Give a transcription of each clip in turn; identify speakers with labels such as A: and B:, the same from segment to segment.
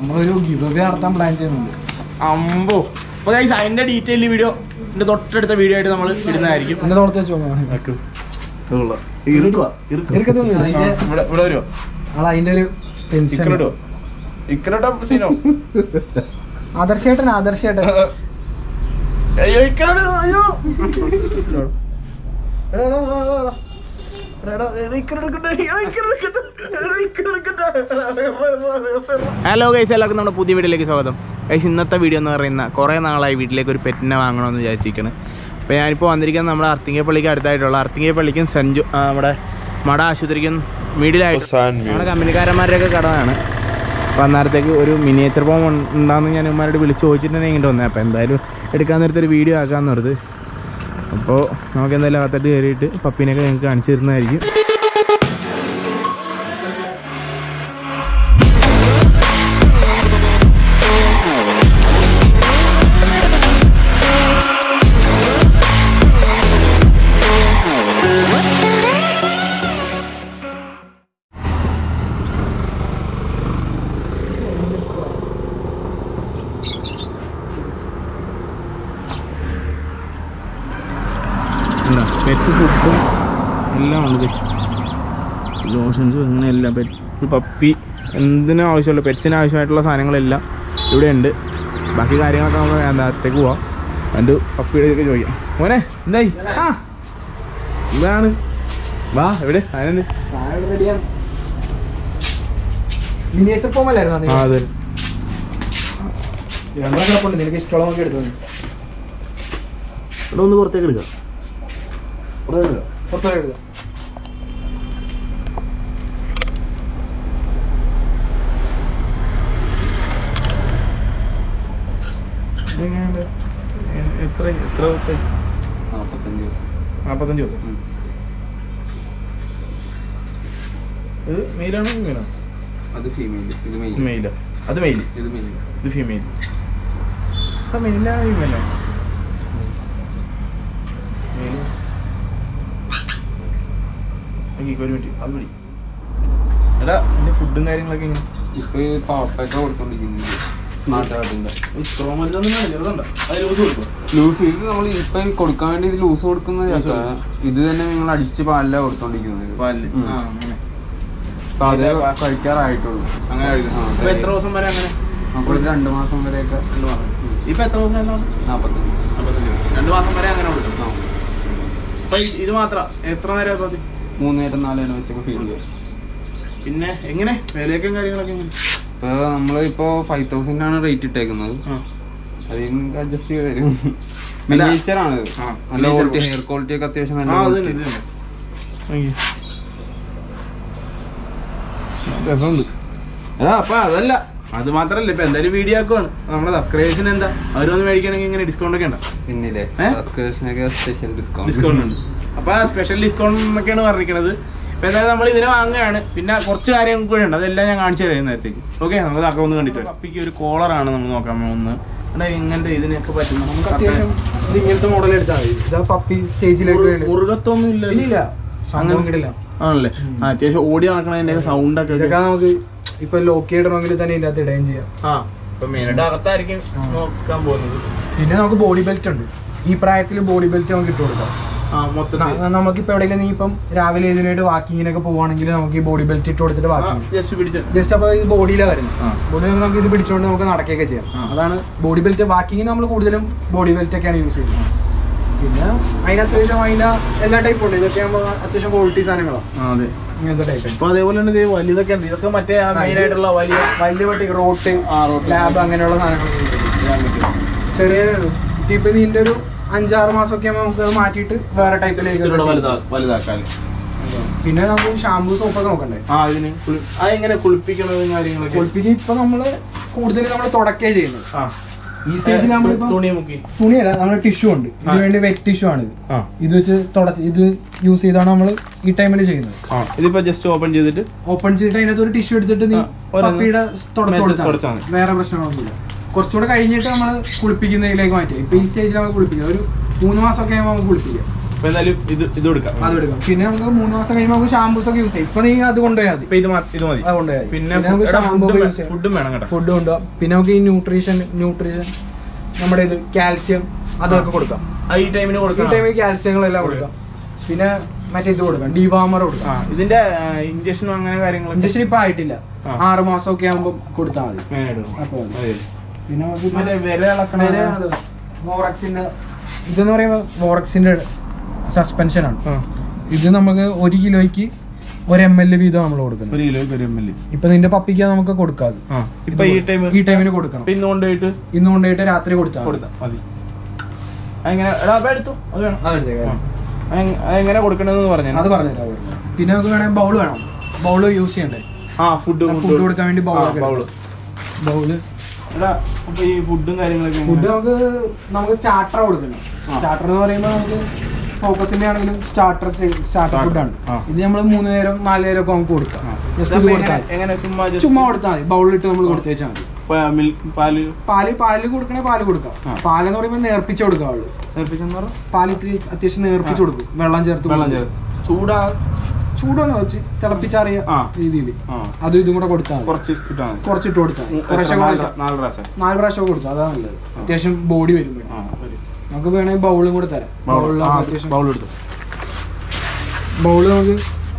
A: നമ്മളൊരു give away നടത്താൻ plan ചെയ്യുന്നുണ്ട്
B: അമ്പോ അപ്പൊ ഗൈസ് അതിന്റെ ഡീറ്റെയിൽ വീഡിയോ എന്റെ തൊട്ടടുത്ത വീഡിയോ ആയിട്ട് നമ്മൾ ഇടുന്നതായിരിക്കും
A: എന്നെ തോർത്ത് വെച്ചോ ഇരിക്കത്തൊന്നുമില്ല അതിന്റെ
B: ഇവിടെ ഇവിടെ വരുമോ
A: ആൾ അതിന്റെ ഒരു ടെൻഷൻ
B: ഇക്കറിടോ ഇക്കറിട്ട സീനോ
A: ആദർശേട്ടൻ ആദർശേട്ടൻ
B: അയ്യോ ഇക്കറിട് അയ്യോ എടാ, എടാ, എടാ, എടാ, എടാ. എടാ, എടാ, ഇക്കറെടുക്കട്ടെ, എടാ, ഇക്കറെടുക്കട്ടെ, എടാ, ഇക്കറെടുക്കട്ടെ. ഹലോ ഗൈസ് എല്ലാവർക്കും നമ്മുടെ പുതിയ വീഡിയോയിലേക്ക് സ്വാഗതം ഗൈസ് ഇന്നത്തെ വീഡിയോ എന്ന് പറയുന്ന കുറേ നാളായി വീട്ടിലേക്ക് ഒരു പെറ്റിനെ വാങ്ങണമെന്ന് വിചാരിച്ചിരിക്കുന്നു അപ്പോൾ ഞാനിപ്പോൾ വന്നിരിക്കുന്നത് നമ്മുടെ അർത്തിങ്കെ പള്ളിക്ക് അടുത്തായിട്ടുള്ള അർത്തിങ്കെ പള്ളിക്കും സെൻറ്റ് ജോ- ആ, നമ്മുടെ മട ആശുപത്രിക്കും മിഡിലായിട്ട് നമ്മുടെ കമ്പനിക്കാരന്മാരുടെയൊക്കെ കടമാണ് അപ്പോൾ അന്നേരത്തേക്ക് ഒരു മിനിയേച്ചർ ഫോം ഉണ്ടാകുന്ന ഞാൻ ഇവന്മാരോട് വിളിച്ച് ചോദിച്ചിട്ടുണ്ടെങ്കിൽ ഇങ്ങോട്ട് വന്നത് അപ്പോൾ എന്തായാലും എടുക്കാൻ നേരത്തെ ഒരു വീഡിയോ ആക്കാമെന്ന് പറഞ്ഞത് അപ്പോൾ നമുക്ക് എന്തായാലും അകത്തോട്ട് കയറിയിട്ട് പപ്പീനെയൊക്കെ ഞങ്ങൾക്ക് കാണിച്ചു തരുന്നതായിരിക്കും പെറ്റ്സ് ഫുഡും എല്ലാം ഉണ്ട് ലോഷൻസും അങ്ങനെ എല്ലാം പെറ്റ് പപ്പി എന്തിനും ആവശ്യമുള്ള പെറ്റ്സിന് ആവശ്യമായിട്ടുള്ള സാധനങ്ങളെല്ലാം ഇവിടെ ഉണ്ട് ബാക്കി കാര്യങ്ങളൊക്കെ നമുക്ക് അതിനകത്തേക്ക് പോവാം എൻ്റെ പപ്പിയുടെ ഒക്കെ ചോദിക്കാം മോനെ എന്തായി ആ എന്താണ് വാ എവിടെ അതിനെന്ത്
A: റെഡിയാണ് മിനിയേച്ചർ ഫോം അല്ലായിരുന്നു
B: ആ അതെ
A: രണ്ടെണ്ണം കിടപ്പുണ്ട് നിനക്ക് ഇഷ്ടമുള്ള നോക്കി എടുത്തു
B: ഇവിടെ ഒന്ന് പുറത്തേക്ക് എടുക്കാം ഇവിടെ എടുക്കാം
A: പുറത്തോട്ട് എടുക്കാം
B: ഇതെങ്ങനെയുണ്ട്? എ- എത്ര എത്ര ദിവസമായി
C: നാൽപ്പത്തഞ്ച് ദിവസം
B: നാൽപ്പത്തഞ്ച് ദിവസം ഇത് മെയിലാണോ ഫീമെയിലാണോ
C: അത് ഫീമെയിൽ ഇത് മെയിൽ
B: മെയില അത് മെയിൽ
C: ഇത് മെയിൽ
B: ഇത് ഫീമെയിൽ മെയിലാണോ ഫീമെയിലാണോ ഒരു മിനിറ്റ് അത് പിടി എടാ ഇതിന്റെ ഫുഡും കാര്യങ്ങളൊക്കെ ഇങ്ങനെ
C: ഇപ്പൊ ഈ പാപ്പൊക്കെ കൊടുത്തോണ്ടിരിക്കുന്നത് നാട്ടുകാട്ടിന്റെ
B: സ്ട്രോമൊന്നും ചെറുതുണ്ടോ അത് ലൂസ് കൊടുക്കും
C: ലൂസ് ഇത് നമ്മൾ ഇപ്പൊ ഈ കൊടുക്കാൻ വേണ്ടി ഇത് ലൂസ് കൊടുക്കുന്ന ചേട്ടാ ഇത് തന്നെ നിങ്ങൾ അടിച്ച് പാലില കൊടുത്തോണ്ടിരിക്കുന്നത്
B: പാലില്
C: ഉം.
B: ആ അങ്ങനെ
C: അപ്പൊ അതേ കഴിക്കാറായിട്ടുള്ളൂ
B: അങ്ങനെ കഴിക്കും
C: ആ,
B: ഇപ്പൊ എത്ര ദിവസം വരെ അങ്ങനെ
C: അപ്പൊ ഒരു രണ്ട് മാസം വരെയൊക്കെ
B: രണ്ട് മാസം ഇപ്പൊ എത്ര ദിവസം എല്ലാം
C: നാപ്പത്തഞ്ച്
B: നാൽപ്പത്തഞ്ച് ദിവസം രണ്ട് മാസം വരെ അങ്ങനെ കൊടുക്കും
C: ആ.
B: അപ്പൊ ഇത് ഇത് മാത്രം എത്ര നേരം ഇപ്പൊ ഇത്?
C: മൂന്ന് നേരം നാല് നേരം വെച്ചൊക്കെ ഫീഡ് ചെയ്യും
B: പിന്നെ എങ്ങനെ വിലയൊക്കെയും കാര്യങ്ങളൊക്കെ എങ്ങനെ
C: ഇപ്പൊ നമ്മള് ഇപ്പൊ ഫൈവ് തൗസൻഡ് ആണ് റേറ്റ് ഇട്ടേക്കുന്നത്
B: ആ
C: അതിൽ അഡ്ജസ്റ്റ് ചെയ്ത് തരും മിനിയേച്ചർ ആണ് ഇത്.
B: ആ,
C: നല്ല
B: miniature
C: ക്വാളിറ്റി ഹെയർ ക്വാളിറ്റി ഒക്കെ അത്യാവശ്യം നല്ല
B: ആ അത്
C: quality.
B: തന്നെ ഇത് തന്നെ Thank you. രസമുണ്ട് എടാ അപ്പൊ അതല്ല അത് മാത്രല്ല ഇപ്പൊ എന്തായാലും വീഡിയോ ആക്കുവാണ് നമ്മുടെ സബ്സ്ക്രൈബേഴ്സിന് എന്താ അവരൊന്ന് മേടിക്കണമെങ്കിൽ ഇങ്ങനെ ഡിസ്കൗണ്ട് ഒക്കെ ഉണ്ടോ
C: പിന്നില്ലേ
B: ഏ?
C: സബ്സ്ക്രിപ്ഷനൊക്കെ സ്പെഷ്യൽ ഡിസ്കൗണ്ട്
B: ഡിസ്കൗണ്ട് ഉണ്ട് അപ്പൊ സ്പെഷ്യൽ ഡിസ്കൗണ്ട് എന്നൊക്കെയാണ് പറഞ്ഞിരിക്കുന്നത് ഇപ്പൊ എന്തായാലും നമ്മൾ ഇതിനെ വാങ്ങുകയാണ് പിന്നെ കുറച്ച് കാര്യങ്ങൾ കൂടെ ഉണ്ട് അതെല്ലാം ഞാൻ കാണിച്ചു തരാം നേരത്തേക്ക് ഓക്കെ നമുക്ക് ഇതൊക്കെ ഒന്ന് കണ്ടിട്ട് വരാം. പപ്പിക്ക് ഒരു കോളറാണ് നമ്മൾ നോക്കാൻ പോകുന്നത് എടാ ഇങ്ങനത്തെ ഇതിനൊക്കെ പറ്റുന്ന
A: നമുക്ക് അത്യാവശ്യം ഇത് ഇങ്ങനത്തെ മോഡൽ എടുത്താൽ മതി ഇതാ പപ്പി സ്റ്റേജിലേക്ക് വേണ്ടി
B: മുറുകത്തൊന്നും ഇല്ല
A: ഇല്ലില്ല സംഭവം കിട്ടില്ല
B: ആണല്ലേ ആ അത്യാവശ്യം ഓടി നടക്കണതിന്റെ സൗണ്ട് ഒക്കെ
A: ഇതൊക്കെ നമുക്ക് ഇപ്പൊ ലോക്ക് ഇടണമെങ്കിൽ തന്നെ ഇതിന്റെ അകത്ത് ഇടുകയും ചെയ്യാം
B: ആ ഇപ്പൊ മെയിനായിട്ട് അകത്തായിരിക്കും നോക്കാൻ പോകുന്നത്
A: പിന്നെ നമുക്ക് ബോഡി ബെൽറ്റ് ഉണ്ട് ഈ പ്രായത്തിൽ ബോഡി ബെൽറ്റ് നമുക്ക് ഇട്ട് കൊടുക്കാം
B: ആ മൊത്തത്തിൽ
A: ന- നമുക്കിപ്പോ എവിടെയെങ്കിലും നീ ഇപ്പം രാവിലെ ഇതിനായിട്ട് വാക്കിങ്ങിനൊക്കെ പോവാണെങ്കിൽ നമുക്ക് ഈ ബോഡി ബെൽറ്റ് ഇട്ട് കൊടുത്തിട്ട് വാക്കിങ്
B: ജസ്റ്റ് പിടിച്ച
A: ജസ്റ്റ് അപ്പൊ ഇത് ബോഡിയിലാണ് വരുന്നത്
B: ആ.
A: ബോഡിയിൽ നമുക്ക് ഇത് പിടിച്ചുകൊണ്ട് നമുക്ക് നടക്കുകയൊക്കെ ചെയ്യാം
B: ആ.
A: അതാണ് ബോഡി ബെൽറ്റ് വാക്കിങ്ങിന് നമ്മൾ കൂടുതലും ബോഡി ബെൽറ്റ് ഒക്കെയാണ് യൂസ് ചെയ്യുന്നത് പിന്നെ അതിന് അത്യാവശ്യം അതിന്റെ എല്ലാ ടൈപ്പും ഉണ്ട് ഇതൊക്കെ ആകുമ്പോൾ അത്യാവശ്യം ക്വാളിറ്റി സാധനങ്ങളാണ്
B: ആ അതെ
A: ഇങ്ങനത്തെ ടൈപ്പ്
B: ഇപ്പൊ അതേപോലെ തന്നെ ഇത് വലുതൊക്കെ ഉണ്ട് ഇതൊക്കെ മറ്റേ മെയിൻ ആയിട്ടുള്ള വലിയ
A: വലിയ പട്ടി റോട്ട്
B: ആ, rote.
A: ലാബ് അങ്ങനെയുള്ള സാധനങ്ങൾ ചെറിയ ഇപ്പൊ ഇതിന്റെ ഒരു അഞ്ചാറ് മാസമൊക്കെ ആകുമ്പോൾ നമുക്ക് അത് മാറ്റിയിട്ട് വേറെ ടൈപ്പിലേക്ക്
B: ഇച്ചിരൂടെ വലുതാ വലുതാക്കാല്
A: പിന്നെ നമുക്ക് ഷാമ്പൂ സോപ്പൊക്കെ നോക്കണ്ടേ
B: ആ ഇതിന് കുളി- ആ എങ്ങനെ കുളിപ്പിക്കണതും കാര്യങ്ങളൊക്കെ
A: കുളിപ്പിക്ക് ഇപ്പൊ നമ്മള് കൂടുതൽ നമ്മൾ തുടക്കേ ചെയ്യുന്നത്
B: ആ
A: ഈ സ്റ്റേജിൽ നമ്മളിപ്പോ
B: തുണി മുക്കി
A: തുണിയല്ല നമ്മുടെ ടിഷ്യൂ ഉണ്ട് ഇതിന് വേണ്ടി വെറ്റ് ടിഷ്യൂ ആണ് ഇത്
B: ആ
A: ഇത് വെച്ച് തുടച്ച് ഇത് യൂസ് ചെയ്താണ് നമ്മൾ ഈ ടൈമിൽ ചെയ്യുന്നത്
B: ആ ഇതിപ്പോ ജസ്റ്റ് ഓപ്പൺ ചെയ്തിട്ട്
A: ഓപ്പൺ ചെയ്തിട്ട് അതിനകത്ത് ഒരു ടിഷ്യൂ എടുത്തിട്ട് നീ
B: ആ, ഒരെണ്ണം
A: പപ്പിയുടെ തുടച്ചു
B: മേത്ത്
A: കൊടുത്താൽ
B: തുടച്ചാൽ
A: മതി. വേറെ പ്രശ്നങ്ങളൊന്നുമില്ല കുറച്ചുകൂടെ കഴിഞ്ഞിട്ട് നമ്മൾ കുളിപ്പിക്കുന്നതിലേക്ക് മാറ്റി ഇപ്പൊ ഈ സ്റ്റേജിൽ നമ്മൾ കുളിപ്പിക്കുക ഒരു മൂന്ന് മാസമൊക്കെ ആകുമ്പോൾ നമുക്ക് കുളിപ്പിക്കാം
B: അപ്പൊ എന്തായാലും ഇത് ഇത് കൊടുക്കാം
A: അത് എടുക്കാം പിന്നെ നമുക്ക് മൂന്ന് മാസം കഴിയുമ്പോൾ നമുക്ക് ഷാമ്പൂസ് ഒക്കെ യൂസ് ചെയ്യാം ഇപ്പൊ നീ അത് കൊണ്ടുപോയാൽ മതി
B: ഇപ്പൊ ഇത് മതി ഇത് മതി
A: അത് കൊണ്ടുപോയാൽ
B: പിന്നെ
A: നമുക്ക് ഷാമ്പൂ ഒക്കെ യൂസ് ചെയ്യാം
B: ഫുഡും വേണം കേട്ടോ
A: ഫുഡ് കൊണ്ടുപോകാം പിന്നെ നമുക്ക് ഈ ന്യൂട്രീഷൻ ന്യൂട്രീഷൻ നമ്മുടെ ഇത് കാൽസ്യം അതൊക്കെ കൊടുക്കാം
B: ആ, ഈ ടൈമിന്
A: ഈ
B: കൊടുക്കണം
A: ടൈമിൽ കാൽസ്യങ്ങളെല്ലാം കൊടുക്കാം പിന്നെ മറ്റേ ഇത് കൊടുക്കാം ഡിവാമർ
B: ആ
A: കൊടുക്കാം
B: ഇതിന്റെ ഇഞ്ചക്ഷനും അങ്ങനെ കാര്യങ്ങളൊക്കെ
A: ഇഞ്ചക്ഷൻ ഇപ്പൊ ആയിട്ടില്ല
B: ആ.
A: ആറ് മാസം ഒക്കെ ആകുമ്പോൾ കൊടുത്താൽ മതി
B: അങ്ങനെ ഇടും.
A: അപ്പൊ മതി.
B: അതെ.
A: പിന്നെ നമുക്ക് ഇപ്പൊ
B: മറ്റേ വില ഇളക്കണ
A: വേറെ അത് വോറക്സിന്റെ ഇതെന്ന് പറയുമ്പോൾ വോറക്സിന്റെ സസ്പെൻഷൻ ആണ്
B: ആ,
A: ഇത് നമുക്ക് ഒരു കിലോയ്ക്ക് ഒരു എം എൽ വീതം നമ്മൾ കൊടുക്കുന്നത്
B: ഒരു കിലോ ഒരു എം എൽ
A: ഇപ്പൊ നിന്റെ പപ്പിക്ക് നമുക്ക് കൊടുക്കാം അത്.
B: ആ ഇപ്പൊ ഈ ടൈം
A: ഈ ടൈമിന് കൊടുക്കണം
B: ഇന്ന് കൊണ്ടുപോയിട്ട്
A: ഇന്ന് കൊണ്ടുപോയിട്ട് രാത്രി കൊടുത്താൽ മതി.
B: കൊടുത്താ മതി അതെങ്ങനെ എടാ അപ്പൊ എടുത്തു അത് വേണം
A: അതെടുത്തേക്കാം.
B: അതെങ്- അതെങ്ങനെ കൊടുക്കണമെന്ന് പറഞ്ഞു
A: അത് പറഞ്ഞുതരാം അവര്. പിന്നെ നമുക്ക് വേണമെങ്കിൽ ബൗൾ വേണം ബൗൾ യൂസ് ചെയ്യണ്ടേ
B: ആ ഫുഡ്
A: ഫുഡ് കൊടുക്കാൻ വേണ്ടി ബൗൾ
B: ബൗള്
A: ബൗള്
B: എടാ അപ്പൊ ഈ ഫുഡും കാര്യങ്ങളൊക്കെ
A: ഫുഡ്
B: എങ്ങനെ?
A: നമുക്ക് നമുക്ക് സ്റ്റാർട്ടർ കൊടുക്കണം
B: ആ.
A: സ്റ്റാർട്ടർ എന്ന് പറയുമ്പോൾ നമുക്ക് ഫോക്കസിന്റെ ആണെങ്കിലും സ്റ്റാർട്ടർ സ്റ്റാർട്ടർ ഫുഡാണ്
B: ആ.
A: ഇത് നമ്മൾ മൂന്ന് നേരം നാല് നേരം ഒക്കെ നമുക്ക് കൊടുക്കാം
B: ആ.
A: ജസ്റ്റ് ഇത്
B: ഇതപ്പോ
A: കൊടുത്താൽ
B: എങ്ങനെ- എങ്ങനെ ചുമ്മാ just
A: ചുമ്മാ കൊടുത്താൽ മതി ബൗളിലിട്ട് നമ്മൾ കൊടുത്തു വെച്ചാൽ മതി
B: പ- മിൽക്ക് പാല്
A: പാല് പാല് കൊടുക്കണേ പാല് കൊടുക്കാം
B: ആ.
A: പാലെന്ന് പറയുമ്പോൾ നേർപ്പിച്ച് കൊടുക്കാം അവള്
B: നേർപ്പിച്ചെന്ന് പറ
A: പാല് ഇത്തിരി അത്യാവശ്യം നേർപ്പിച്ച് കൊടുക്കും വെള്ളം ചേർത്ത്
B: വെള്ളം
A: കൊടുക്കും.
B: ചേർത്ത് ചൂടാ
A: ചൂടാണ് വെച്ച് തിളപ്പിച്ചറിയ
B: ആ.
A: രീതിയിൽ
B: ആ
A: അതും ഇതും കൂടെ കൊടുത്താൽ മതി
B: കുറച്ച് ഇട്ടാ മതി
A: കുറച്ചിട്ട് കൊടുത്താൽ മതി.
B: എത്ര?
A: കുറേശ്ശെ
B: നാല്
A: കുറേശ്ശെ
B: പ്രാ- നാല് പ്രാവശ്യം
A: നാല് പ്രാവശ്യം കൊടുത്തു അതാണ് നല്ലത് അത്യാവശ്യം ബോഡി വരും പിന്നെ.
B: ആ ഒരു
A: നമുക്ക് വേണമെങ്കിൽ ബൗളും കൂടെ തരാം ബൗളിൽ അത്യാവശ്യം
B: ബൗൾ എടുത്തു
A: ബൗള് നമുക്ക്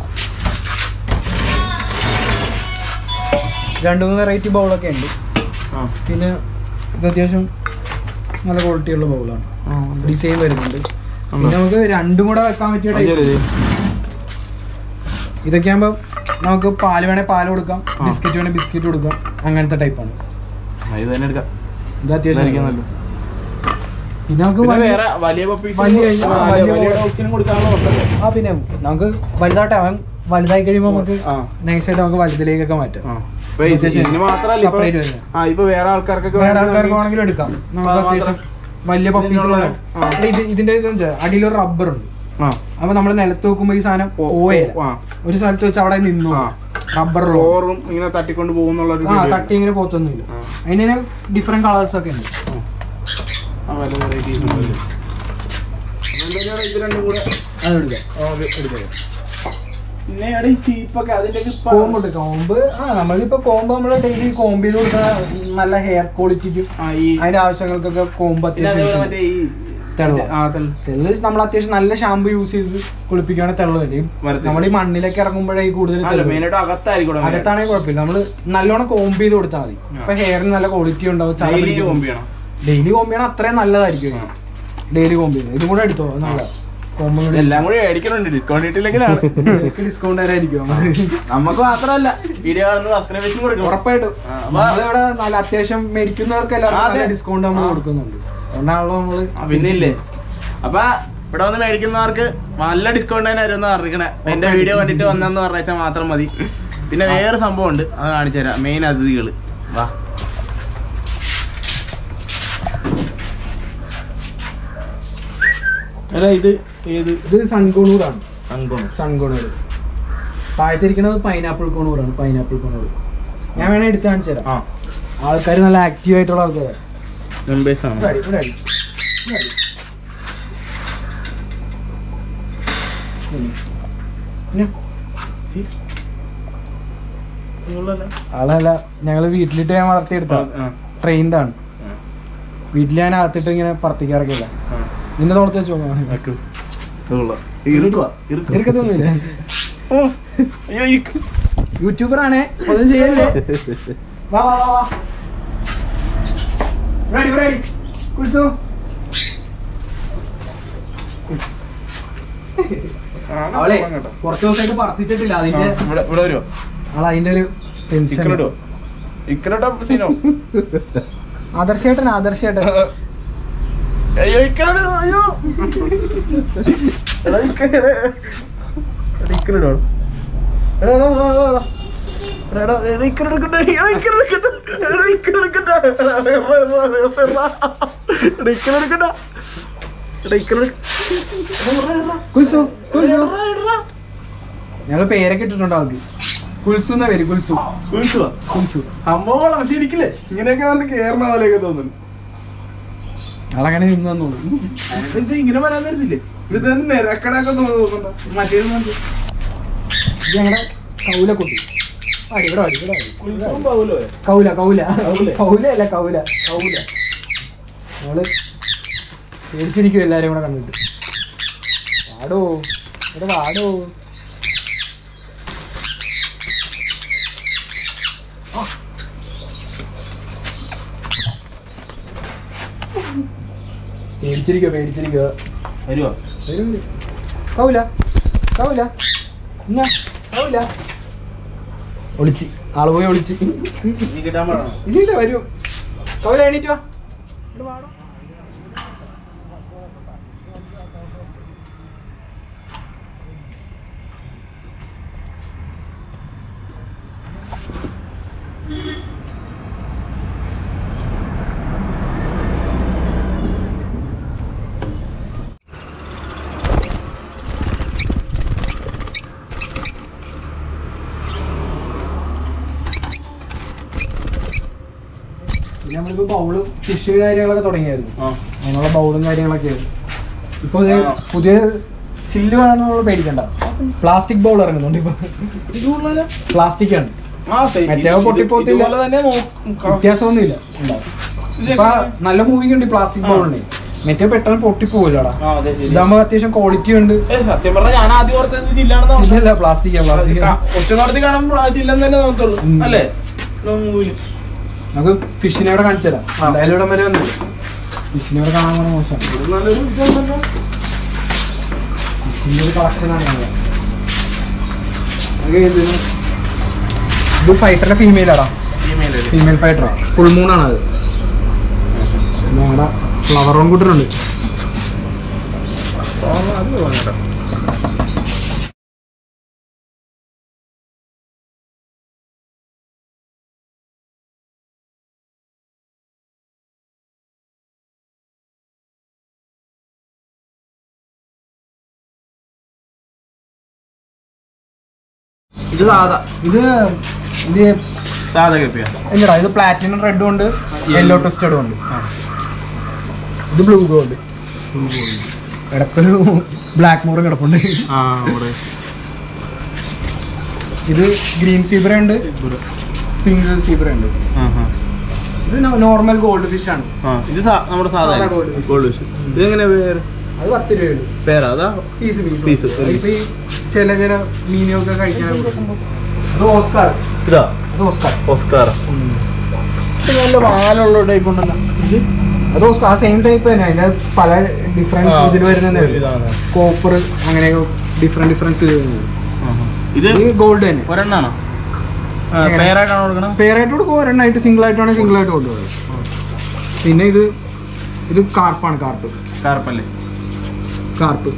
A: രണ്ട് മൂന്ന് വെറൈറ്റി ബൗളൊക്കെ ഉണ്ട്
B: ആ
A: പിന്നെ ഇത് അത്യാവശ്യം നല്ല ക്വാളിറ്റി ഉള്ള ബൗളാണ് ഡിസൈൻ വരുന്നുണ്ട് പിന്നെ നമുക്ക് രണ്ടും കൂടെ വെക്കാൻ പറ്റിയ
B: ആ,
A: type.
B: ശരി, ശരി.
A: ഇതൊക്കെ ആകുമ്പോൾ നമുക്ക് പാല് വേണേൽ പാല് കൊടുക്കാം ബിസ്ക്കറ്റ് വേണേൽ ബിസ്ക്കറ്റ് കൊടുക്കാം അങ്ങനത്തെ ടൈപ്പാണ്
B: ആ, ഇത് തന്നെ എടുക്കാം
A: ഇത് അത്യാവശ്യം
B: ഇതായിരിക്കും നല്ലത്.
A: പിന്നെ നമുക്ക്
B: പിന്നെ
A: വലിയ-
B: വേറെ വലിയ പപ്പീസ്
A: വലിയ- ആ, വലിയ
B: വലിയ
A: box.
B: ഡോഗ്സിനും കൊടുക്കാനുള്ള ഓപ്ഷൻ
A: ആ പിന്നെ നമുക്ക് വലുതാട്ടെ അവൻ വലുതായി കഴിയുമ്പോൾ നമുക്ക്
B: ആ
A: നൈസായിട്ട് നമുക്ക് വലുതിലേക്കൊക്കെ മാറ്റാം
B: ആ. ഇപ്പൊ ഇത്
A: അത്യാവശ്യം
B: ഇതിന് മാത്രല്ല ഇപ്പൊ
A: separate വരുന്നത്.
B: ആ ഇപ്പൊ വേറെ ആൾക്കാർക്കൊക്കെ
A: വേറെ
B: വേണമെങ്കിൽ
A: ആൾക്കാർക്ക് വേണമെങ്കിലും എടുക്കാം നമുക്ക്
B: അത്
A: അത്യാവശ്യം വലിയ
B: ഇതിനുള്ള-
A: പപ്പീസുകളാണ്
B: ആ.
A: ഇത് ഇതിന്റെ ഇതെന്ന് വെച്ചാൽ അടിയിലൊരു റബ്ബർ ഉണ്ട്
B: ആ
A: അപ്പൊ നമ്മൾ നിലത്ത് വെക്കുമ്പോ ഈ സാധനം
B: ഓ-
A: പോയല്ല
B: ആ
A: ഒരു സ്ഥലത്ത് വെച്ച് അവിടെ നിന്നു
B: ആ.
A: റബ്ബർ
B: ഫ്ലോറും ഇങ്ങനെ തട്ടിക്കൊണ്ട് പോകുന്നുള്ള ഒരു
A: ആ
B: video.
A: തട്ടി ഇങ്ങനെ പോത്തൊന്നുമില്ല
B: ആ.
A: അതിന് ഡിഫറെന്റ് കളേഴ്സ് ഒക്കെ ഉണ്ട്
B: ആ, പല varieties ഉണ്ടല്ലോ. അപ്പൊ എന്തായാലും ഇത് രണ്ടും കൂടെ
A: അത് എടുക്കാം
B: ആ, ഒരു- എടുക്കാം. പിന്നെ അവിടെ ഈ ചീപ്പൊക്കെ അതിന്റെ
A: കോമ്പ് ഉണ്ട് കോമ്പ് ആ നമ്മളിപ്പോ കോമ്പ് നമ്മൾ ഡെയിലി കോമ്പ് ചെയ്ത് കൊടുക്കുന്ന നല്ല ഹെയർ ക്വാളിറ്റിക്കും
B: ആ ഈ
A: അതിന്റെ ആവശ്യങ്ങൾക്കൊക്കെ കോമ്പ്
B: പിന്നെ അതേപോലെ
A: അത്യാവശ്യം
B: മറ്റേ ഈ
A: തെള്ള.
B: ആ തെള്ള
A: ചെള്ള് നമ്മൾ അത്യാവശ്യം നല്ല ഷാമ്പു യൂസ് ചെയ്ത് കുളിപ്പിക്കുകയാണെങ്കിൽ തെള്ള വരും
B: മരത്തിൽ.
A: നമ്മൾ ഈ മണ്ണിലൊക്കെ ഇറങ്ങുമ്പോഴേ ഈ കൂടുതൽ
B: അല്ല
A: തെള്ള് വരും.
B: മെയിനായിട്ട് അകത്തായിരിക്കും
A: അകത്താണെങ്കിൽ കുഴപ്പമില്ല നമ്മള് നല്ലോണം കോമ്പ് ചെയ്ത് കൊടുത്താൽ മതി അപ്പൊ ഹെയറിന് നല്ല ക്വാളിറ്റി ഉണ്ടാവും ചള
B: ഡെയിലി
A: പിടിക്കും.
B: കോമ്പ് ചെയ്യണം
A: ഡെയിലി കോമ്പ് ചെയ്യണം അത്രയും നല്ലതായിരിക്കും ഡെയിലി കോമ്പ് ചെയ്യുന്നത് ഇതും കൂടെ എടുത്തോ അത് നല്ല കോമ്പ് കൂടി
B: എല്ലാം കൂടി മേടിക്കണുണ്ട് ഡിസ്കൗണ്ട് ഇട്ടില്ലെങ്കിലാണ്
A: ഡിസ്കൗണ്ട് തരായിരിക്കും
B: നമുക്ക് മാത്രമല്ല വീഡിയോ കാണുന്ന സബ്സ്ക്രൈബേഷൻ കൊടുക്കണം
A: ഉറപ്പായിട്ടും
B: ആ, അപ്പൊ-
A: നമ്മളിവിടെ നല്ല അത്യാവശ്യം മേടിക്കുന്നവർക്ക്
B: ആ,
A: എല്ലാവർക്കും
B: അതെ.
A: നല്ല ഡിസ്കൗണ്ട് നമ്മൾ
B: ആ.
A: കൊടുക്കുന്നുണ്ട് അതുകൊണ്ടാണല്ലോ നമ്മള്
B: ആ, പിന്നെ ഇല്ലേ അപ്പൊ ഇവിടെ വന്ന് മേടിക്കുന്നവർക്ക് നല്ല ഡിസ്കൗണ്ട് തന്നെ വരുമെന്ന് പറഞ്ഞിരിക്കണേ എന്റെ വീഡിയോ കണ്ടിട്ട് വന്നെന്ന് പറഞ്ഞാൽ മാത്രം മതി പിന്നെ വേറെ സംഭവം ഉണ്ട് അത് കാണിച്ചു തരാം മെയിൻ അതിഥികൾ വാ എടാ ഇത് ഏത്
A: ഇത് സൺകോണൂറാണ്
B: അങ്കോണ്
A: സൺകോണൂർ താഴത്തിരിക്കുന്നത് പൈനാപ്പിൾ കോണൂറാണ് പൈനാപ്പിൾ കോണൂർ ഞാൻ വേണേ എടുത്ത് കാണിച്ചു തരാം
B: ആ
A: ആൾക്കാർ നല്ല ആക്റ്റീവ് ആയിട്ടുള്ള ആൾക്കാരാണ്
B: മെമ്പേഴ്സ് ആണ്
A: ഇവിടെ അടി, ഇവിടെ അടി. ഇവിടെ അടി. പിന്നെ ആളല്ല ഞങ്ങള് വീട്ടിലിട്ട് ഞാൻ വളർത്തിയെടുത്ത
B: ആ,
A: ട്രെയിൻഡ് ആണ്
B: ആ,
A: വീട്ടിൽ ഞാൻ അകത്തിട്ട് ഇങ്ങനെ പുറത്തേക്ക്
B: ആ.
A: നിന്നെ തോളത്ത് വെച്ച് നോക്കാം
B: വെക്കൂ. ഇത് കൊള്ളാം. ഇറുക്കുവാ, ഇറുക്ക്.
A: എനിക്കതൊന്നുമില്ല
B: ഓ, അയ്യോ, ഇക്ക്.
A: യൂട്യൂബർ ആണേ ഒന്നും ചെയ്യല്ലേ വാ വാ വാ വാ റെഡി റെഡി കുളിച്ചു
B: ആ,
A: അവളെ
B: കൊള്ളാം കേട്ടോ.
A: കുറച്ച് ദിവസമായിട്ട് പറത്തിച്ചിട്ടില്ല
B: ആ,
A: അതിന്റെ
B: ഇവിടെ ഇവിടെ വരുമോ
A: ആൾ അതിന്റെ ഒരു ടെൻഷൻ
B: ഇക്കറിടോ ഇക്കറിട്ടോ സീനോ
A: ആദർശേട്ടൻ ആദർശേട്ടൻ
B: അയ്യോ ഇക്കറിടോ അയ്യോ എടാ, ഇക്കറി, എടാ. എടാ, ഇക്കറിടോ എടാ, എടാ, എടാ, എടാ. എടാ, എടാ, എടാ, ഇക്കറി എടുക്കട്ടെ. എടാ, ഇക്കറി എടുക്കട്ടെ. എടാ, ഇക്കറി എടുക്കട്ടെ. എടാ, എടാ, എടാ, എടാ, എടാ. എടാ, ഇക്കറി എടുക്കട്ടെ. എടാ, ഇക്കറി എടുക്ക- എടാ, എടാ, എടാ.
A: കുൽസു കുൽസു
B: എടാ, എടാ.
A: ഞങ്ങൾ പേരൊക്കെ ഇട്ടിട്ടുണ്ട് ആൾക്ക് കുൽസു എന്നാ പേര് കുൽസു
B: കുളിച്ചുവാ.
A: കുൽസു
B: സംഭവങ്ങളാ പക്ഷെ ഇരിക്കില്ലേ ഇങ്ങനെയൊക്കെ വന്ന് കേറുന്ന പോലെയൊക്കെ തോന്നുന്നു
A: ആളങ്ങനെ നിന്ന് തന്നോളൂ
B: ഇത് ഇങ്ങനെ വരാൻ തരുന്നില്ലേ ഇത് നിരക്കണൊക്കെ നോക്കണ്ട മറ്റേ
A: ഇത് ഞങ്ങളുടെ കൗല കുട്ടി വാടി, ഇവിടെ വാടി, ഇവിടെ വാടി.
B: കുളിച്ചും പോവല്ലോ
A: കൗല കൗല
B: കൗല?
A: കൗല അല്ല കൗല കൗല നമ്മള് പേടിച്ചിരിക്കും എല്ലാരും കൂടെ കണ്ടിട്ട് വാടോ ഇവിടെ വാടോ പേടിച്ചിരിക്കോ പേടിച്ചിരിക്കോ
B: വരുവോ
A: വരൂ, വരൂ. കൗല കൗല എന്നാ കൗല ഒളിച്ച് ആള് പോയി ഒളിച്ച്
B: നീ കിട്ടാൻ പാടണം
A: ഇല്ല ഇല്ല വരൂ കൗല എണീറ്റ് വാ ഇവിടെ വാടോ. പിന്നെ നമ്മളിപ്പോ ബൗള് ഫിഷ് കാര്യങ്ങളൊക്കെ തുടങ്ങിയായിരുന്നു
B: ആ
A: അതിനുള്ള ബൗളും കാര്യങ്ങളൊക്കെ ആയിരുന്നു ഇപ്പൊ ഇത്
B: ആ.
A: പുതിയ ചില്ല് വേണമെന്നുള്ള പേടിക്കണ്ട പ്ലാസ്റ്റിക് ബൗൾ ഇറങ്ങുന്നുണ്ട് ഇപ്പൊ
B: ഇത്
A: പ്ലാസ്റ്റിക് ആണ്
B: ആ സൈ-
A: മറ്റേ
B: ഇത്
A: പൊട്ടിപ്പോത്തില്ല.
B: ഇതുപോലെ തന്നെ നോക്കും
A: വ്യത്യാസമൊന്നുമില്ല ഉണ്ടാവും. ഇപ്പൊ നല്ല മൂവിങ് ഉണ്ട് പ്ലാസ്റ്റിക് ബൗളിന് മറ്റേ പെട്ടെന്ന് പൊട്ടിപ്പോവില്ലടാ
B: ആ അതെ ശരി
A: ഇതാകുമ്പോ അത്യാവശ്യം ക്വാളിറ്റി ഉണ്ട്
B: ഏ, സത്യം പറഞ്ഞാൽ ഞാൻ ആദ്യം ഓർത്തത് ചില്ലാണെന്ന്
A: ഇല്ലല്ല പ്ലാസ്റ്റിക് പ്ലാസ്റ്റിക്
B: ഒറ്റ നടത്തി കാണുമ്പോൾ ആ ചില്ലെന്ന് തന്നെ നോക്കുള്ളൂ
A: ഉം.
B: അല്ലേ മൂവില്
A: നമുക്ക് ഫിഷിനെ ഇവിടെ കാണിച്ചു തരാം
B: ആ.
A: എന്തായാലും ഇവിടെ വരെ വന്നു ഫിഷിനെ ഇവിടെ കാണാൻ പോണ മോശം
B: ഇത് നല്ലൊരു ഇതുണ്ടല്ലോ.
A: ഫിഷിന്റെ ഒരു കളക്ഷനാണ് ഞങ്ങൾ ഇത് ഇത് ഫൈറ്ററിന്റെ ഫീമെയിലാടാ
B: Female അല്ലേ?
A: ഫീമെയിൽ ഫൈറ്ററാ ഫുൾ മൂൺ ആണ് അത് പിന്നെ ഞങ്ങളുടെ ഫ്ലവർ റോൺ കൂട്ടറുണ്ട്
B: ആ, അത് കൊള്ളാം. ഇത് സാധാ
A: ഇത് ഇത്
B: സാധാ കപ്പിയാ
A: ഇല്ലടാ ഇത് പ്ലാറ്റിനം റെഡും ഉണ്ട് യെല്ലോ ട്വിസ്റ്റഡും ഉണ്ട് ഇത് ബ്ലൂ ഗോൾഡ് കിടപ്പൊരു ബ്ലാക്ക് മോറും കിടപ്പുണ്ട്
B: ആ ഇവിടെ
A: ഇത് ഗ്രീൻ സീബ്ര ഉണ്ട് പിങ്ക് സീബ്ര ഉണ്ട് ഇത് നോർമൽ ഗോൾഡ് ഫിഷ് ആണ്
B: ആ ഇത് സാ- നമ്മുടെ സാധാ
A: സാധാ gold fish.
B: ഗോൾഡ് ഫിഷ് ഇതെങ്ങനെ പേര്
A: അത് പത്ത് രൂപയുള്ളൂ
B: പേരാ അതാ
A: പീസ്
B: Piece,
A: പീസ്
B: ഒരു
A: ഇപ്പൊ ഈ ചില ചില മീനുകൾക്ക് കഴിക്കാൻ അത് ഓസ്കാർ
B: ഇതാ
A: അത് ഓസ്കാർ
B: ഓസ്കാർ നല്ല പാലുള്ള ടൈപ്പ് ഉണ്ടല്ലോ
A: അത് ഓസ്കാർ ആ സെയിം ടൈപ്പ് തന്നെ അതിന്റെ പല ഡിഫറെന്റ്
B: ആ,
A: ഇതിൽ വരുന്നതേ
B: ഇതാണ്.
A: കോപ്പർ അങ്ങനെ ഡിഫറെന്റ് ഡിഫറൻസ്
B: ഇത്
A: ഈ ഗോൾഡ് തന്നെ
B: ഒരെണ്ണാണോ
A: എങ്ങനെ?
B: പേരായിട്ടാണോ കൊടുക്കണം
A: പേരായിട്ട് കൊടുക്കും ഒരെണ്ണമായിട്ട് സിംഗിൾ ആയിട്ടാണെങ്കിൽ സിംഗിൾ ആയിട്ട് കൊണ്ടുപോകും പിന്നെ ഇത് ഇത് കാർപ്പാണ് കാർപ്പ്
B: കാർപ്പല്ലേ
A: കാർപ്പ്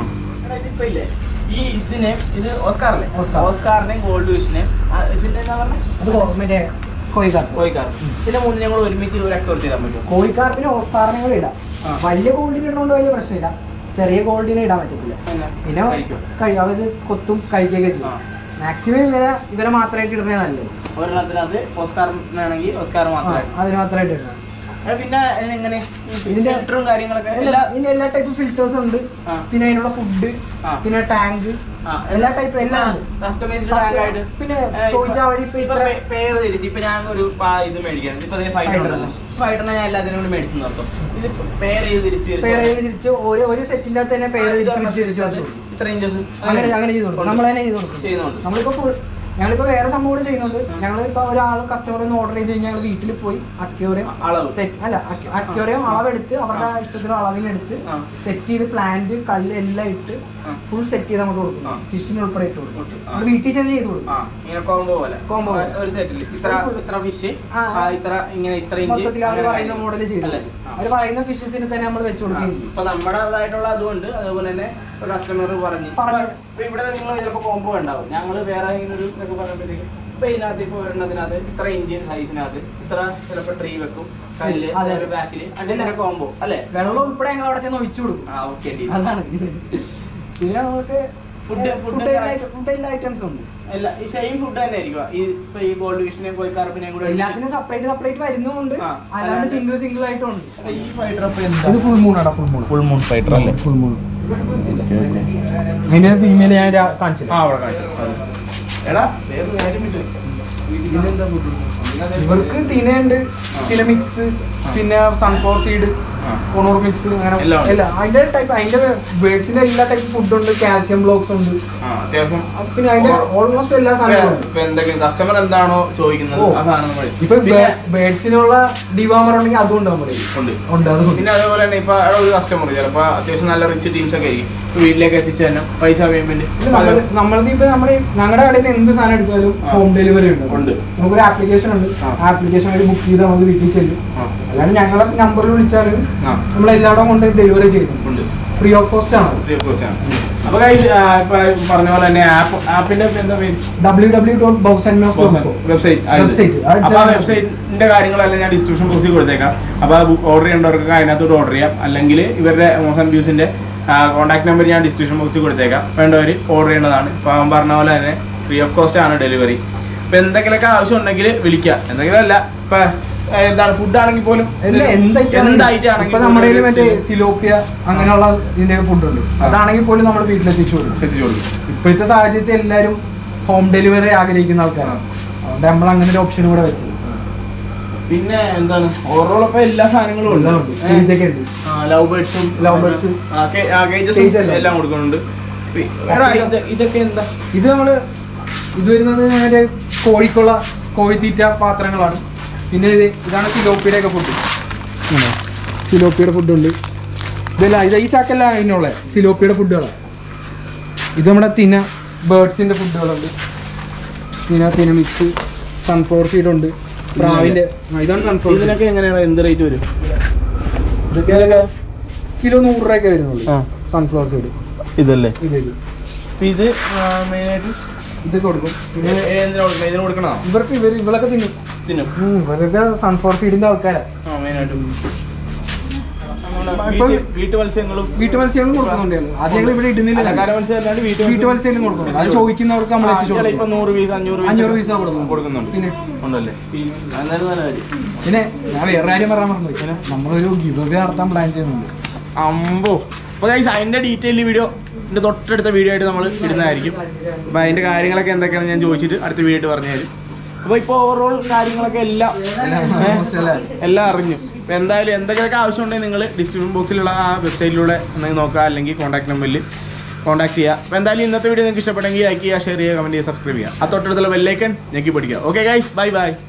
B: ഈ ഇതിനെ ഇത് ഓസ്കാറല്ലേ
A: ഓസ്കാർ.
B: ഓസ്കാറിനെയും ഗോൾഡ് ഫിഷിനെയും ഇതിന്റെ എന്താ പറഞ്ഞത്
A: അത് കോ- മറ്റേ കോഴിക്കാർപ്പ്
B: കോഴിക്കാർ ഇതിന്റെ മൂന്ന് ഞങ്ങൾ ഒരുമിച്ച് ഒരു അക്കൗണ്ട് ചെയ്താൽ പറ്റും
A: കോഴിക്കാർപ്പിന് ഓസ്കാറിനെ കൂടെ ഇടാം
B: ആ.
A: വലിയ ഗോൾഡിന് ഇടുന്നതുകൊണ്ട് വലിയ പ്രശ്നമില്ല ചെറിയ ഗോൾഡിനെ ഇടാൻ പറ്റത്തില്ല പിന്നെ
B: കഴിക്കും.
A: കഴിയും അവര് കൊത്തും കഴിക്കുകയൊക്കെ ചെയ്യും
B: ആ.
A: മാക്സിമം ഇവരെ ഇവരെ മാത്രമായിട്ട് ഇടുന്നേ നല്ലത്
B: ഒരെണ്ണത്തിന് അത് ഓസ്കാറിനാണെങ്കിൽ ഓസ്കാർ
A: ആ,
B: മാത്രമായിട്ട്
A: അതിന് മാത്രമായിട്ട് ഇടണം
B: അത് പിന്നെ എങ്ങനെ
A: ഇതിന്റെ-
B: ഫിൽറ്ററും കാര്യങ്ങളൊക്കെ
A: എല്ലാ
B: എല്ലാ
A: ഇതിന്റെ എല്ലാ ടൈപ്പ് ഫിൽറ്റേഴ്സ് ഉണ്ട്
B: ആ.
A: പിന്നെ അതിനുള്ള ഫുഡ്
B: ആ.
A: പിന്നെ ടാങ്ക്
B: ആ,
A: എല്ലാ ടൈപ്പ് എല്ലാം ഉണ്ട്.
B: കസ്റ്റമൈസ്ഡ്
A: Custom-
B: ടാങ്ക് ആയിട്ട്
A: പിന്നെ
B: ഏ, ഇപ്പൊ-
A: ചോദിച്ചാൽ അവരിപ്പോ
B: ഇപ്പൊ
A: ഇത്ര
B: പേ- പേര് തിരിച്ച് ഇപ്പൊ ഞാൻ ഒരു പാ- ഇത് മേടിക്കണം ഇപ്പൊ ഫൈറ്റർ
A: Fighter
B: ഉണ്ടല്ലോ ഫൈറ്ററിനെ ഞാൻ എല്ലാത്തിനും കൂടി മേടിച്ചു നിർത്തും ഇത് പേര് ചെയ്ത് തിരിച്ച് തിരിച്ച്
A: പേര് തിരിച്ച് ഒരു ഒരു സെറ്റിന്റെ അകത്ത് തന്നെ പേര്
B: ഇത്
A: തിരിച്ച്
B: ഒരെണ്ണം
A: തിരിച്ച് തിരിച്ച്
B: തിരിച്ച്
A: വെച്ചു
B: ഇത്ര ഇഞ്ചസ്
A: അങ്ങനെ അങ്ങനെ ചെയ്ത് കൊടുക്കും നമ്മൾ തന്നെ ചെയ്ത് കൊടുക്കും
B: ചെയ്യുന്നുണ്ട്
A: നമ്മളിപ്പോ ഫുൾ ഞങ്ങളിപ്പോ വേറെ സംഭവം കൂടെ ചെയ്യുന്നുണ്ട് ഞങ്ങളിപ്പോ ഒരാൾ കസ്റ്റമർ ഓർഡർ ചെയ്ത് കഴിഞ്ഞാൽ ഞങ്ങൾ വീട്ടിൽ പോയി അക്യൂറിയം
B: അളവ്
A: സെറ്റ് അല്ല അക്യൂറിയം അളവെടുത്ത് അവരുടെ ഇഷ്ടത്തിന് അളവിനെടുത്ത്
B: ആ.
A: സെറ്റ് ചെയ്ത് പ്ലാന്റ് കല്ല് എല്ലാം ഇട്ട്
B: ആ.
A: ഫുൾ സെറ്റ് ചെയ്ത് നമുക്ക്
B: ആ.
A: കൊടുക്കും ഫിഷിന് ഉൾപ്പെടെ ഇട്ട് കൊടുക്കും
B: ഓക്കേ. ആ.
A: അത് വീട്ടിൽ ചെന്ന് ചെയ്ത് കൊടുക്കും
B: ആ ഇങ്ങനെ കോംബോ പോലെ
A: Combo പോലെ.
B: ഒരു സെറ്റിൽ ഇത്ര ഇത്ര ഫിഷ്
A: ആ.
B: ഇത്ര ഇങ്ങനെ ഇത്ര ഇഞ്ച്
A: മൊത്തത്തിൽ അവർ
B: അങ്ങനെ
A: പറയുന്ന
B: കാര്യം.
A: മോഡൽ ചെയ്ത്
B: അല്ലേ? ആ.
A: അവർ പറയുന്ന ഫിഷസിന് തന്നെ നമ്മൾ വെച്ച്
B: ആ,
A: കൊടുക്കുകയും ചെയ്യും
B: ഇപ്പൊ നമ്മുടേതായിട്ടുള്ള അതുകൊണ്ട് അതുപോലെ തന്നെ കസ്റ്റമർ പറഞ്ഞു
A: പറഞ്ഞു.
B: ഇപ്പൊ ഇവിടെ നിങ്ങൾ ചിലപ്പോ കോംബോ ഉണ്ടാവും ഞങ്ങള് വേറെ ഇങ്ങനെ ഒരു ഇതൊക്കെ പറയുമ്പോഴത്തേക്ക് ഇപ്പൊ ഇതിനകത്ത് ഇപ്പൊ ഒരെണ്ണത്തിനകത്ത് ഇത്ര ഇന്ത്യൻ സൈസിനകത്ത് ഇത്ര ചിലപ്പോ ട്രീ വെക്കും കല്ല്
A: അതെ.
B: ഒരു ബാക്കില് അങ്ങനെ കോംബോ അല്ലേ
A: വെള്ളം ഉൾപ്പെടെ ഞങ്ങൾ അവിടെ ചെന്ന് ഒഴിച്ചു കൊടുക്കും
B: ആ ഓക്കെ
A: അതാണ് പിന്നെ നമുക്ക്
B: Food- food
A: ഫുഡ്
B: ഒക്കെ-
A: ഫുഡ് എല്ലാ ഐറ്റംസും ഉണ്ട്
B: അല്ല ഈ സെയിം ഫുഡ് തന്നെ ആയിരിക്കും ഈ ഇപ്പൊ ഈ ഗോൾഡ് വിഷനെയും കോഴിക്കാർപ്പിനെയും കൂടെ
A: എല്ലാത്തിനും സെപ്പറേറ്റ് സെപ്പറേറ്റ് വരുന്നുമുണ്ട്
B: ആ.
A: അല്ലാണ്ട് സിംഗിൾ സിംഗിൾ ആയിട്ടും ഉണ്ട്
B: ഈ ഫൈറ്റർ അപ്പൊ എന്താ
A: ഇത് ഫുൾ മൂൺ ആടാ full moon
B: full moon fighter അല്ലേ
A: ഫുൾ മൂൺ അതിന്റെ ഫീമെയിൽ ഞാൻ രാ- കാണിച്ചില്ല
B: ആ അവിടെ കാണിച്ചു അത്. എടാ വേറൊരു കാര്യം വിട്ടു. ഇതിനെന്താ ഫുഡ്
A: ഇവർക്ക് തിനയുണ്ട് തിന മിക്സ് പിന്നെ സൺഫ്ലവർ സീഡ്
B: ആ.
A: കൊണൂർ മിക്സ് അങ്ങനെ
B: എല്ലാം ഉണ്ട്.
A: അല്ല അതിന്റെ ടൈപ്പ് അതിന്റെ ബേഡ്സിന്റെ എല്ലാ ടൈപ്പ് ഫുഡ് ഉണ്ട് കാൽസ്യം ബ്ലോക്സ് ഉണ്ട്
B: ആ അത്യാവശ്യം
A: അപ്പൊ പിന്നെ അതിന്റെ ഓൾമോസ്റ്റ് എല്ലാ സാധനങ്ങളും ഉണ്ട്
B: ഇപ്പൊ എന്തെങ്കിലും കസ്റ്റമർ എന്താണോ ചോദിക്കുന്നത്
A: ഓ.
B: ആ സാധനം നമ്മൾ
A: ഇപ്പൊ
B: പിന്നെ
A: ബേഡ്സിനുള്ള ഡിവാമർ ഉണ്ടെങ്കിൽ അതും ഉണ്ട് നമ്മുടെ കയ്യിൽ.
B: ഉണ്ട്
A: ഉണ്ട് അതും ഉണ്ട്.
B: പിന്നെ അതേപോലെ തന്നെ ഇപ്പൊ അവിടെ ഒരു കസ്റ്റമർ ചിലപ്പോ അത്യാവശ്യം നല്ല റിച്ച് ടീംസ് ഒക്കെ ആയിരിക്കും ഇപ്പൊ വീട്ടിലേക്ക് എത്തിച്ചു തന്നെ പൈസ പേയ്മെന്റ്
A: ഇത് നമ്മള് നമ്മളിത് ഇപ്പൊ നമ്മുടെ ഞങ്ങളുടെ കടയിൽ നിന്ന് എന്ത് സാധനം എടുത്താലും
B: ആ.
A: ഹോം ഡെലിവറി ഉണ്ട്
B: ഉണ്ട്.
A: നമുക്കൊരു ആപ്ലിക്കേഷൻ ഉണ്ട്
B: ആ.
A: ആപ്ലിക്കേഷൻ വഴി ബുക്ക് ചെയ്ത് നമുക്ക് വീട്ടിൽ ചെല്ലും അല്ലാണ്ട് ഞങ്ങളുടെ നമ്പറിൽ വിളിച്ചാൽ
B: ആ
A: നമ്മൾ എല്ലായിടവും കൊണ്ട് ഡെലിവറി ചെയ്യും
B: ഉണ്ട്
A: ഫ്രീ ഓഫ് കോസ്റ്റ് ആണ്
B: Free of cost ആണ്. അപ്പൊ guys, ആ, ഇപ്പൊ പറഞ്ഞ പോലെ തന്നെ ആപ്പ് ആപ്പിന്റെ എന്താ പേര്
A: ഡബ്ല്യൂ ഡബ്ല്യൂ ഡോട്ട് ബൗസ് ആൻഡ്
B: വെബ്സൈറ്റ്
A: Website. അത്
B: അപ്പൊ ആ
A: ചെയ്യാൻ
B: വെബ്സൈറ്റിന്റെ കാര്യങ്ങളെല്ലാം ഞാൻ ഡിസ്ക്രിപ്ഷൻ ബോക്സിൽ കൊടുത്തേക്കാം അപ്പൊ ഓർഡർ ചെയ്യേണ്ടവർക്ക് അതിനകത്തോട്ട് ഓർഡർ ചെയ്യാം അല്ലെങ്കിൽ ഇവരുടെ മോസൺ ബ്യൂസിന്റെ കോൺടാക്ട് നമ്പർ ഞാൻ ഡിസ്ക്രിപ്ഷൻ ബോക്സിൽ കൊടുത്തേക്കാം വേണ്ടവർ ഓർഡർ ചെയ്യേണ്ടതാണ് ഇപ്പൊ അവൻ പറഞ്ഞ പോലെ തന്നെ ഫ്രീ ഓഫ് കോസ്റ്റ് ആണ് ഡെലിവറി ഇപ്പൊ എന്തെങ്കിലുമൊക്കെ ആവശ്യം ഉണ്ടെങ്കിൽ വിളിക്കുക എന്തെങ്കിലും അല്ല ഇപ്പൊ ആ, എന്താണ് ഫുഡ് ആണെങ്കിൽ പോലും എന്തായിട്ടാണെങ്കിൽ
A: ഇപ്പൊ നമ്മുടെ കയ്യിൽ മറ്റേ സിലോപ്പിയ അങ്ങനെയുള്ള ഇതിന്റെ ഫുഡ് ഉണ്ട് അതാണെങ്കിൽ പോലും നമ്മൾ വീട്ടിലെത്തിച്ചു കൊടുക്കും
B: എത്തിച്ചു കൊടുക്കും
A: ഇപ്പോഴത്തെ സാഹചര്യത്തിൽ എല്ലാവരും ഹോം ഡെലിവറി ആഗ്രഹിക്കുന്ന ആൾക്കാരാണ് അതുകൊണ്ട് നമ്മൾ അങ്ങനെ ഒരു ഓപ്ഷൻ കൂടെ വെച്ചു
B: പിന്നെ എന്താണ് ഓവറോൾ ഇപ്പൊ എല്ലാ സാധനങ്ങളും ഉണ്ട്
A: എല്ലാം ഉണ്ട്
B: ഏ?
A: Cage ഒക്കെ ഉണ്ട്
B: ലവ് ബേർഡ്സും
A: Love birds.
B: കേജസും
A: Cage എല്ലാം.
B: എല്ലാം കൊടുക്കുന്നുണ്ട് പി- എടാ, ഇത് ഇതൊക്കെ എന്താ
A: ഇത് നമ്മള് ഇത് വരുന്നത് മറ്റേ കോഴിക്കുള്ള കോഴിത്തീറ്റ പാത്രങ്ങളാണ് പിന്നെ ഇത് ഇതാണ് സിലോപ്പിയുടെ ഒക്കെ ഫുഡ് സിലോപ്പിയുടെ ഫുഡ് ഉണ്ട് ഇതല്ല ഇത് ഈ ചാക്കല്ല അതിനുള്ള സിലോപ്പിയുടെ ഫുഡുകളാണ് ഇത് നമ്മുടെ തിന ബേർഡ്സിന്റെ ഫുഡുകളുണ്ട് തിന തിന മിക്സ് സൺഫ്ലവർ സീഡ് ഉണ്ട് പ്രാവിന്റെ ആ, ഇതാണ് സൺഫ്ലവർ സീഡ്
B: ഇതിനൊക്കെ എങ്ങനെയാണ് എന്ത് റേറ്റ് വരും
A: ഇതൊക്കെ കിലോ നൂറ് രൂപയൊക്കെ വരുന്നുള്ളൂ
B: ആ.
A: സൺഫ്ലവർ സീഡ്
B: ഇതല്ലേ
A: ഇത് ഇത്
B: അപ്പൊ ഇത് മെയിനായിട്ട്
A: ഇത് കൊടുക്കും പിന്നെ
B: എന്തിനാ കൊടുക്കണം ഇതിന് കൊടുക്കണോ
A: ഇവർക്ക് ഇവർ ഇവളൊക്കെ തിന്നും
B: തിന്നും
A: ഉം, ഇവരൊക്കെ സൺഫ്ലവർ സീഡിന്റെ ആൾക്കാരാണ്
B: ആ മെയിനായിട്ടും
A: ഇപ്പൊ
B: വീട്ടു മത്സ്യങ്ങളും
A: വീട്ടു മത്സ്യങ്ങളും കൊടുക്കുന്നുണ്ട് ഞങ്ങള്. ആദ്യം ഞങ്ങൾ ഇവിടെ ഇടുന്നില്ല
B: അലങ്കാര മത്സ്യം അല്ലാണ്ട് വീട്ടു
A: വീട്ടു മത്സ്യം കൊടുക്കുന്നുണ്ട് അത് ചോദിക്കുന്നവർക്ക് നമ്മൾ എത്തിച്ചു
B: ഇപ്പൊ
A: കൊടുക്കും
B: നൂറ് പീസ് അഞ്ഞൂറ് പീസ്
A: അഞ്ഞൂറ് പീസ് കൊടുക്കും
B: കൊടുക്കുന്നുണ്ട്
A: പിന്നെ
B: ഉണ്ടല്ലേ അന്നേരം നല്ല കാര്യം
A: പിന്നെ ഞാൻ വേറെ കാര്യം പറയാൻ മറന്നു നമ്മളൊരു ഗിവ് അവേ നടത്താൻ പ്ലാൻ ചെയ്യുന്നുണ്ട്
B: അമ്പോ അപ്പോൾ ഗൈസ് അതിൻ്റെ ഡീറ്റെയിൽ വീഡിയോ എൻ്റെ തൊട്ടടുത്ത വീഡിയോ ആയിട്ട് നമ്മൾ ഇടുന്നതായിരിക്കും അപ്പോൾ അതിൻ്റെ കാര്യങ്ങളൊക്കെ എന്തൊക്കെയാണെന്ന് ഞാൻ ചോദിച്ചിട്ട് അടുത്ത വീഡിയോ ആയിട്ട് പറഞ്ഞു തരും അപ്പോൾ ഇപ്പോൾ ഓവറോൾ കാര്യങ്ങളൊക്കെ എല്ലാം
A: എല്ലാം
B: ഏ,
A: almost എല്ലാം.
B: എല്ലാം അറിഞ്ഞു അപ്പോൾ എന്തായാലും എന്തൊക്കെയൊക്കെ ആവശ്യമുണ്ടെങ്കിൽ നിങ്ങൾ ഡിസ്ക്രിപ്ഷൻ ബോക്സിലുള്ള ആ വെബ്സൈറ്റിലൂടെ എന്തെങ്കിലും നോക്കുക അല്ലെങ്കിൽ കോൺടാക്ട് നമ്പറിൽ കോൺടാക്ട് ചെയ്യുക അപ്പോൾ എന്തായാലും ഇന്നത്തെ വീഡിയോ നിങ്ങൾക്ക് ഇഷ്ടപ്പെട്ടെങ്കിൽ ലൈക്ക് ചെയ്യുക ഷെയർ ചെയ്യുക കമൻറ്റ് ചെയ്യുക സബ്സ്ക്രൈബ് ചെയ്യുക ആ തൊട്ടടുത്തുള്ള ബെല്ലൈക്കൺ ഞെക്കി പഠിക്കുക ഓക്കെ ഗൈസ് ബൈ ബൈ